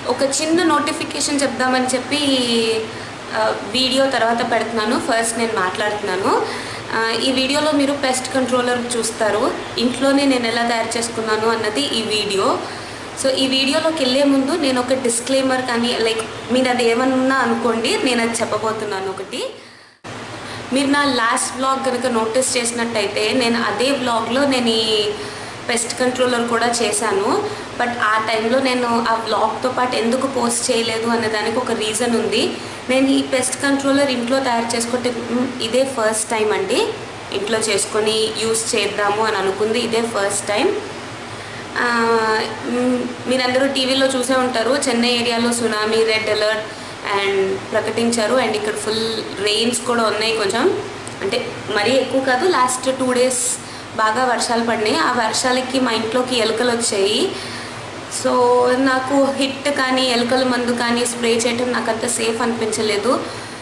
ఒక చిన్న నోటిఫికేషన్ చెప్దామని చెప్పి ఆ, వీడియో తర్వాత పెడుతున్నాను ఫస్ట్ నేను మాట్లాడుతున్నాను ఆ, ఈ వీడియోలో మీరు పెస్ట్ కంట్రోలర్ చూస్తారు ఇంట్లోనే నేను ఎలా తయారు చేసుకున్నాను అన్నది ఈ వీడియో సో ఈ వీడియోలోకి వెళ్ళే ముందు నేను ఒక డిస్క్లైమర్ కానీ లైక్ మీరు అది ఏమన్నా అనుకోండి నేను అది చెప్పబోతున్నాను ఒకటి మీరు నా లాస్ట్ వ్లాగ్ కనుక నోటీస్ చేసినట్టయితే నేను అదే వ్లాగ్లో నేను ఈ పెస్ట్ కంట్రోలర్ కూడా చేశాను బట్ ఆ టైంలో నేను ఆ వ్లాగ్తో పాటు ఎందుకు పోస్ట్ చేయలేదు అనే దానికి ఒక రీజన్ ఉంది నేను ఈ పెస్ట్ కంట్రోలర్ ఇంట్లో తయారు చేసుకుంటే మ్, ఇదే ఫస్ట్ టైం అండి ఇంట్లో చేసుకొని యూస్ చేద్దాము అని అనుకుంది ఇదే ఫస్ట్ టైం ఆ, మ్, మీరందరూ టీవీలో చూసే ఉంటారు చెన్నై ఏరియాలో సునామీ రెడ్ అలర్ట్ అండ్ ప్రకటించారు అండ్ ఇక్కడ ఫుల్ రెయిన్స్ కూడా ఉన్నాయి కొంచెం అంటే మరీ ఎక్కువ కాదు లాస్ట్ టూ డేస్ బాగా వర్షాలు పడినాయి ఆ వర్షాలకి మా ఇంట్లోకి ఎలుకలు వచ్చాయి సో నాకు హిట్ కానీ ఎలుకల మందు కానీ స్ప్రే చేయటం నాకు అంత సేఫ్ అనిపించలేదు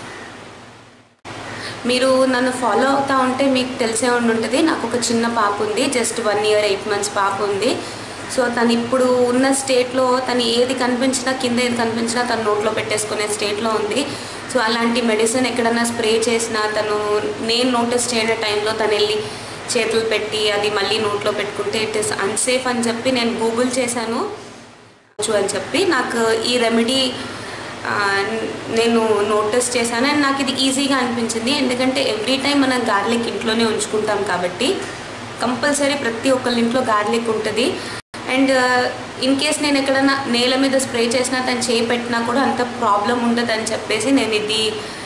మీరు నన్ను ఫాలో అవుతా ఉంటే మీకు తెలిసే ఉండి ఉంటుంది నాకు ఒక చిన్న పాప ఉంది just one year eight months పాప ఉంది సో తను ఇప్పుడు ఉన్న స్టేట్లో తను ఏది కనిపించినా కింద ఏది కనిపించినా తను నోట్లో పెట్టేసుకునే స్టేట్లో ఉంది సో అలాంటి మెడిసిన్ ఎక్కడన్నా స్ప్రే చేసినా తను నేను నోటీస్ చేయని టైంలో తను వెళ్ళి చేతులు పెట్టి అది మళ్ళీ నోట్లో పెట్టుకుంటే ఇట్ ఇస్ అన్సేఫ్ అని చెప్పి నేను గూగుల్ చేశాను వచ్చు అని చెప్పి నాకు ఈ రెమెడీ ఆ, నేను నోటీస్ చేశాను అండ్ నాకు ఇది ఈజీగా అనిపించింది ఎందుకంటే ఎవ్రీ టైం మనం గార్లిక్ ఇంట్లోనే ఉంచుకుంటాం కాబట్టి కంపల్సరీ ప్రతి ఒక్కళ్ళ ఇంట్లో గార్లిక్ ఉంటుంది అండ్ ఇన్ కేస్ నేను ఎక్కడైనా నేల మీద స్ప్రే చేసినా తను చేయి పెట్టినా కూడా అంత ప్రాబ్లం ఉండదు అని చెప్పేసి నేను ఇది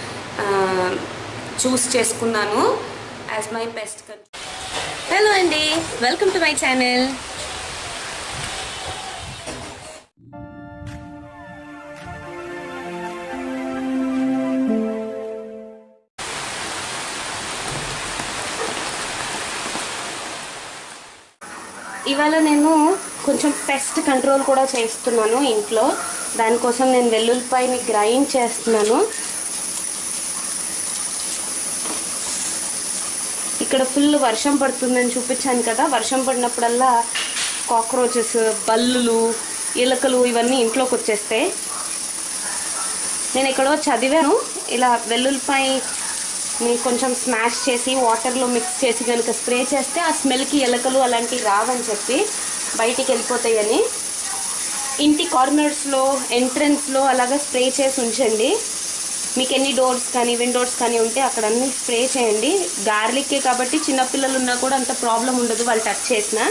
చూస్ చేసుకున్నాను యాజ్ మై బెస్ట్ హలో అండి వెల్కమ్ టు మై ఛానల్ ఇవాళ నేను కొంచెం పెస్ట్ కంట్రోల్ కూడా చేస్తున్నాను ఇంట్లో దానికోసం నేను వెల్లుల్లిపాయని గ్రైండ్ చేస్తున్నాను ఇక్కడ ఫుల్ వర్షం పడుతుందని చూపించాను కదా వర్షం పడినప్పుడల్లా కాక్రోచెస్ బల్లులు ఎలుకలు ఇవన్నీ ఇంట్లోకి వచ్చేస్తాయి నేను ఎక్కడో చదివాను ఇలా వెల్లుల్లిపాయని కొంచెం స్మాష్ చేసి వాటర్లో మిక్స్ చేసి కనుక స్ప్రే చేస్తే ఆ స్మెల్కి ఎలకలు అలాంటివి రావని చెప్పి బయటికి వెళ్ళిపోతాయని ఇంటి కార్నర్స్లో ఎంట్రన్స్లో అలాగా స్ప్రే చేసి ఉంచండి మీకు ఎన్ని డోర్స్ కానీ విండోర్స్ కానీ ఉంటే అక్కడ అన్ని స్ప్రే చేయండి గార్లిక్కే కాబట్టి చిన్నపిల్లలు ఉన్నా కూడా అంత ప్రాబ్లం ఉండదు వాళ్ళు టచ్ చేసినా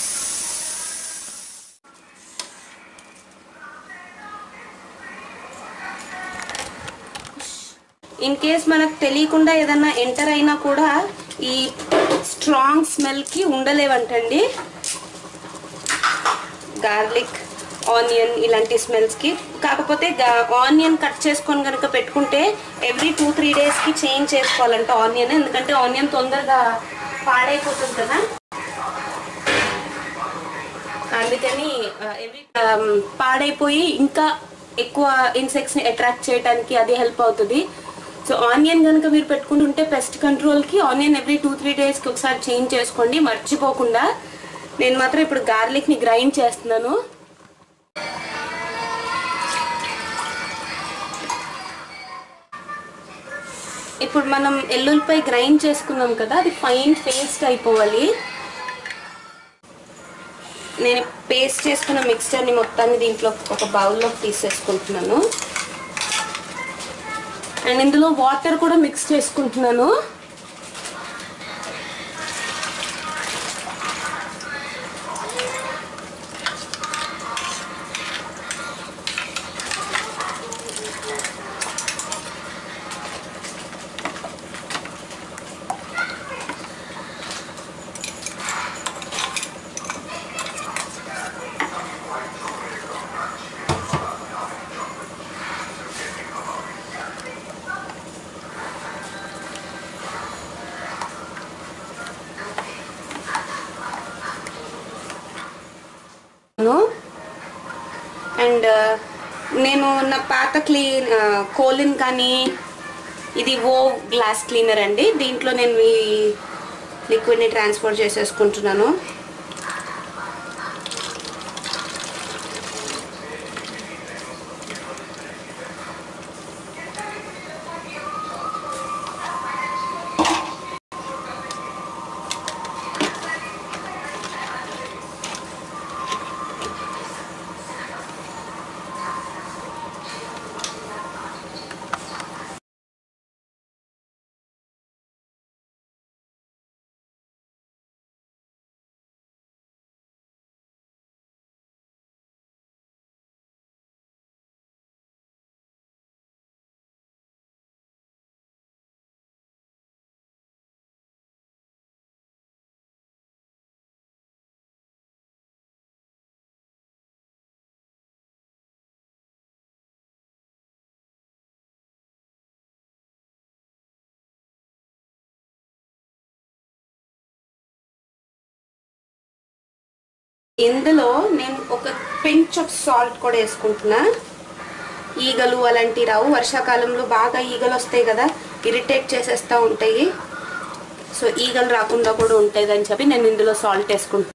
ఇన్ కేస్ మనకు తెలియకుండా ఏదన్నా ఎంటర్ అయినా కూడా ఈ స్ట్రాంగ్ స్మెల్కి ఉండలేవంటండి గార్లిక్ ఆనియన్ ఇలాంటి స్మెల్స్కి కాకపోతే ఆనియన్ కట్ చేసుకొని కనుక పెట్టుకుంటే ఎవ్రీ టూ త్రీ డేస్కి చేంజ్ చేసుకోవాలంట ఆనియన్ ఎందుకంటే ఆనియన్ తొందరగా పాడైపోతుంది కదా అందుకని ఎవ్రీ పాడైపోయి ఇంకా ఎక్కువ ఇన్సెక్ట్స్ని అట్రాక్ట్ చేయడానికి అది హెల్ప్ అవుతుంది సో ఆనియన్ కనుక మీరు పెట్టుకుంటుంటే పెస్ట్ కంట్రోల్కి ఆనియన్ ఎవ్రీ టూ త్రీ డేస్కి ఒకసారి చేంజ్ చేసుకోండి మర్చిపోకుండా నేను మాత్రం ఇప్పుడు గార్లిక్ని గ్రైండ్ చేస్తున్నాను ఇప్పుడు మనం ఎల్లుల్లిపై గ్రైండ్ చేసుకున్నాం కదా అది ఫైన్ పేస్ట్ అయిపోవాలి నేను పేస్ట్ చేసుకున్న మిక్స్చర్ని మొత్తాన్ని దీంట్లో ఒక బౌల్లోకి తీసేసుకుంటున్నాను అండ్ ఇందులో వాటర్ కూడా మిక్స్ చేసుకుంటున్నాను అండ్ నేను నా పాత క్లీన్ కోలిన్ కానీ ఇది ఓ గ్లాస్ క్లీనర్ అండి దీంట్లో నేను ఈ లిక్విడ్ని ట్రాన్స్ఫర్ చేసేసుకుంటున్నాను ఇందులో నేను ఒక పించ్ ఆఫ్ సాల్ట్ కూడా వేసుకుంటున్నా ఈగలు అలాంటి రావు వర్షాకాలంలో బాగా ఈగలు వస్తాయి కదా ఇరిటేట్ చేసేస్తూ ఉంటాయి సో ఈగలు రాకుండా కూడా ఉంటుంది అని చెప్పి నేను ఇందులో సాల్ట్ వేసుకుంటాను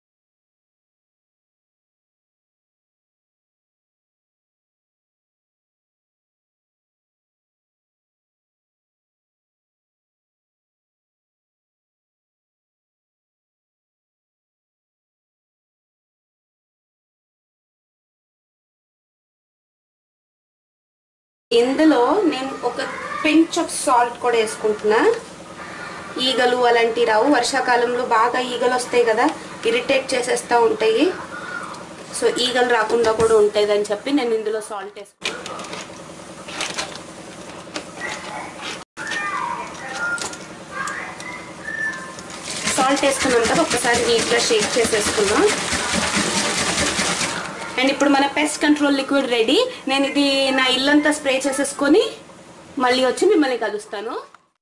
ఇందులో నేను ఒక పించ్ ఆఫ్ సాల్ట్ కూడా వేసుకుంటున్నా ఈగలు అలాంటి రావు వర్షాకాలంలో బాగా ఈగలు వస్తాయి కదా ఇరిటేట్ చేసేస్తూ ఉంటాయి సో ఈగలు రాకుండా కూడా ఉంటుంది అని చెప్పి నేను ఇందులో సాల్ట్ వేసుకుంటాను సాల్ట్ వేసుకున్నాం కదా ఒక్కసారి నీట్గా షేక్ చేసేసుకున్నాం అండ్ ఇప్పుడు మన పెస్ట్ కంట్రోల్ లిక్విడ్ రెడీ నేను ఇది నా ఇల్లంతా స్ప్రే చేసేసుకొని మళ్ళీ వచ్చి మిమ్మల్ని కలుస్తాను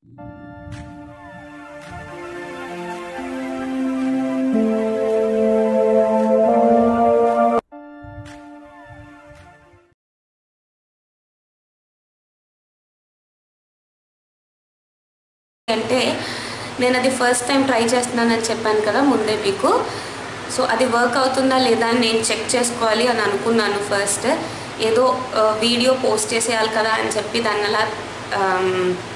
అంటే నేను అది ఫస్ట్ టైం ట్రై చేస్తున్నానని చెప్పాను కదా ముందే మీకు సో అది వర్క్ అవుతుందా లేదా అని నేను చెక్ చేసుకోవాలి అని అనుకున్నాను ఫస్ట్ ఏదో వీడియో పోస్ట్ చేసేయాలి కదా అని చెప్పి దాన్ని అలా ఆమ్,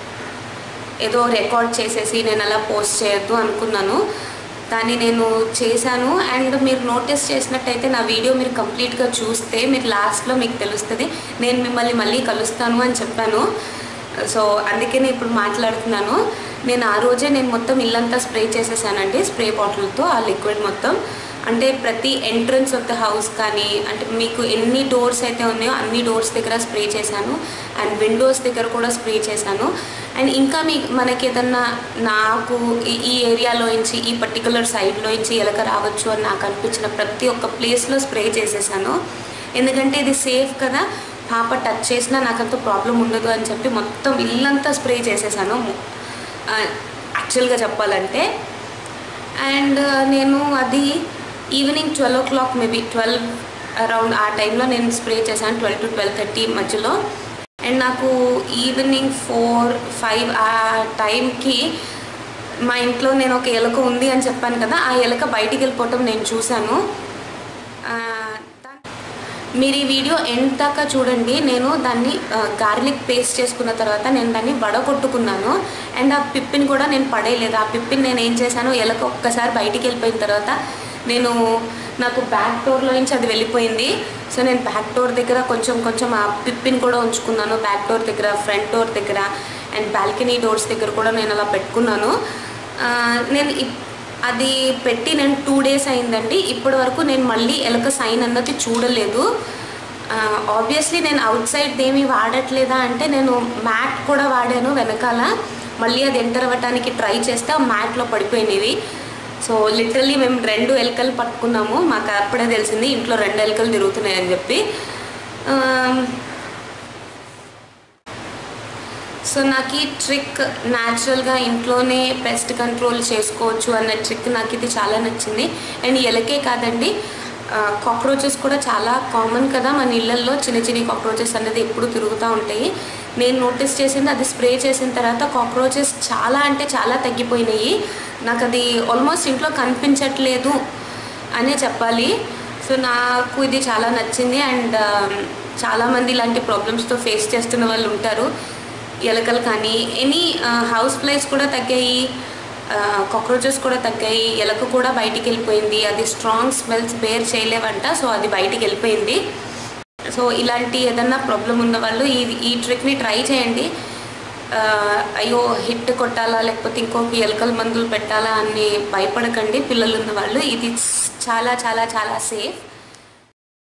ఏదో రికార్డ్ చేసేసి నేను అలా పోస్ట్ చేయొద్దు అనుకున్నాను దాన్ని నేను చేశాను అండ్ మీరు నోటీస్ చేసినట్టయితే నా వీడియో మీరు కంప్లీట్గా చూస్తే మీరు లాస్ట్లో మీకు తెలుస్తుంది నేను మిమ్మల్ని మళ్ళీ కలుస్తాను అని చెప్పాను సో అందుకే నేను ఇప్పుడు మాట్లాడుతున్నాను నేను ఆ రోజే నేను మొత్తం ఇల్లంతా స్ప్రే చేసేసానండి స్ప్రే బాటిల్తో ఆ లిక్విడ్ మొత్తం అంటే ప్రతి ఎంట్రన్స్ ఆఫ్ ద హౌస్ కానీ అంటే మీకు ఎన్ని డోర్స్ అయితే ఉన్నాయో అన్ని డోర్స్ దగ్గర స్ప్రే చేశాను అండ్ విండోస్ దగ్గర కూడా స్ప్రే చేశాను అండ్ ఇంకా మీ మనకి ఏదన్నా నాకు ఈ- ఈ ఏరియాలో నుంచి ఈ పర్టికులర్ సైడ్లో నుంచి ఎలక రావచ్చు అని నాకు అనిపించిన ప్రతి ఒక్క ప్లేస్లో స్ప్రే చేసేసాను ఎందుకంటే ఇది సేఫ్ కదా పాప టచ్ చేసినా నాకంత ప్రాబ్లం ఉండదు అని చెప్పి మొత్తం ఇల్లంతా స్ప్రే చేసేసాను యాక్చువల్గా చెప్పాలంటే అండ్ నేను అది evening twelve o'clock maybe twelve around ఆ టైంలో నేను స్ప్రే చేశాను ట్వెల్వ్ టు ట్వెల్వ్ థర్టీ మధ్యలో అండ్ నాకు ఈవినింగ్ ఫోర్ ఫైవ్ ఆ టైంకి మా ఇంట్లో నేను ఒక ఎలుక ఉంది అని చెప్పాను కదా ఆ ఎలుక బయటికి వెళ్ళిపోవటం నేను చూశాను ఆ, దా- మీరు ఈ వీడియో ఎండ్ దాకా చూడండి నేను దాన్ని గార్లిక్ పేస్ట్ చేసుకున్న తర్వాత నేను దాన్ని వడగొట్టుకున్నాను అండ్ ఆ పిప్పిని కూడా నేను పడేయలేదు ఆ పిప్పిని నేను ఏం చేశాను ఎలక ఒక్కసారి బయటికి వెళ్ళిపోయిన తర్వాత నేను నాకు బ్యాక్ డోర్లో నుంచి అది వెళ్ళిపోయింది సో నేను బ్యాక్ డోర్ దగ్గర కొంచెం కొంచెం ఆ పిప్పిని కూడా ఉంచుకున్నాను బ్యాక్ డోర్ దగ్గర ఫ్రంట్ డోర్ దగ్గర అండ్ బాల్కనీ డోర్స్ దగ్గర కూడా నేను అలా పెట్టుకున్నాను ఆ, నేను ఇప్- అది పెట్టి నేను టూ డేస్ అయిందండి ఇప్పటి వరకు నేను మళ్ళీ ఎలక సైన్ అన్నది చూడలేదు ఆబ్వియస్లీ నేను అవుట్ సైడ్ ఏమీ వాడట్లేదా అంటే నేను మ్యాట్ కూడా వాడాను వెనకాల మళ్ళీ అది ఎంటర్ అవ్వటానికి ట్రై చేస్తే ఆ మ్యాట్లో పడిపోయినవి సో లిటరల్లీ మేము రెండు ఎలకలు పట్టుకున్నాము మాకు అప్పుడే తెలిసింది ఇంట్లో రెండు ఎలకలు తిరుగుతున్నాయని చెప్పి ఆమ్, సో నాకు ఈ ట్రిక్ న్యాచురల్గా ఇంట్లోనే పెస్ట్ కంట్రోల్ చేసుకోవచ్చు అన్న ట్రిక్ నాకు ఇది చాలా నచ్చింది అండ్ ఎలకే కాదండి కాక్రోచెస్ కూడా చాలా కామన్ కదా మన ఇళ్ళల్లో చిన్న చిన్న కాక్రోచెస్ అనేది ఎప్పుడు తిరుగుతూ ఉంటాయి నేను నోటీస్ చేసింది అది స్ప్రే చేసిన తర్వాత కాక్రోచెస్ చాలా అంటే చాలా తగ్గిపోయినాయి నాకు అది ఆల్మోస్ట్ ఇంట్లో కనిపించట్లేదు అనే చెప్పాలి సో నాకు ఇది చాలా నచ్చింది అండ్ చాలామంది ఇలాంటి ప్రాబ్లమ్స్తో ఫేస్ చేస్తున్న వాళ్ళు ఉంటారు ఎలకలు కానీ ఎనీ హౌస్ ఫ్లైస్ కూడా తగ్గాయి కాక్రోచెస్ కూడా తగ్గాయి ఎలక కూడా బయటికి వెళ్ళిపోయింది అది స్ట్రాంగ్ స్మెల్స్ బేర్ చేయలేవంట సో అది బయటికి వెళ్ళిపోయింది సో ఇలాంటి ఏదన్నా ప్రాబ్లం ఉన్న వాళ్ళు ఈ ఈ ట్రిక్ని ట్రై చేయండి ఆ, అయ్యో హిట్ కొట్టాలా లేకపోతే ఇంకొక ఎలకల మందులు పెట్టాలా అని భయపడకండి పిల్లలు ఉన్న వాళ్ళు ఇది చాలా చాలా చాలా సేఫ్